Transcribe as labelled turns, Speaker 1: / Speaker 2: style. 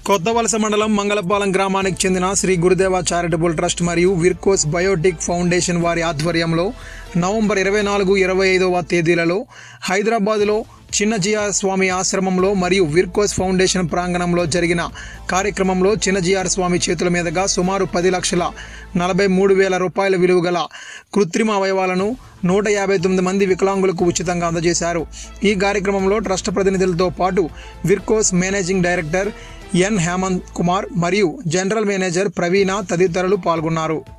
Speaker 1: కొత్తవలస మండలం మంగళపాలెం గ్రామానికి చెందిన శ్రీ గురుదేవ చారిటబుల్ ట్రస్ట్ మరియు విర్కోస్ బయోటిక్ ఫౌండేషన్ వారి ఆధ్వర్యంలో నవంబర్ ఇరవై నాలుగు ఇరవై ఐదవ తేదీలలో హైదరాబాదులో చిన్నజిఆర్ స్వామి ఆశ్రమంలో మరియు విర్కోస్ ఫౌండేషన్ ప్రాంగణంలో జరిగిన కార్యక్రమంలో చిన్నజిఆర్ స్వామి చేతుల మీదుగా సుమారు పది లక్షల నలభై మూడు వేల రూపాయల విలువ గల కృత్రిమ అవయవాలను నూట యాభై తొమ్మిది మంది వికలాంగులకు ఉచితంగా అందజేశారు ఈ కార్యక్రమంలో ట్రస్ట్ ప్రతినిధులతో పాటు విర్కోస్ managing director N Hemanth Kumar మరియు జనరల్ మేనేజర్ ప్రవీణ తదితరులు పాల్గొన్నారు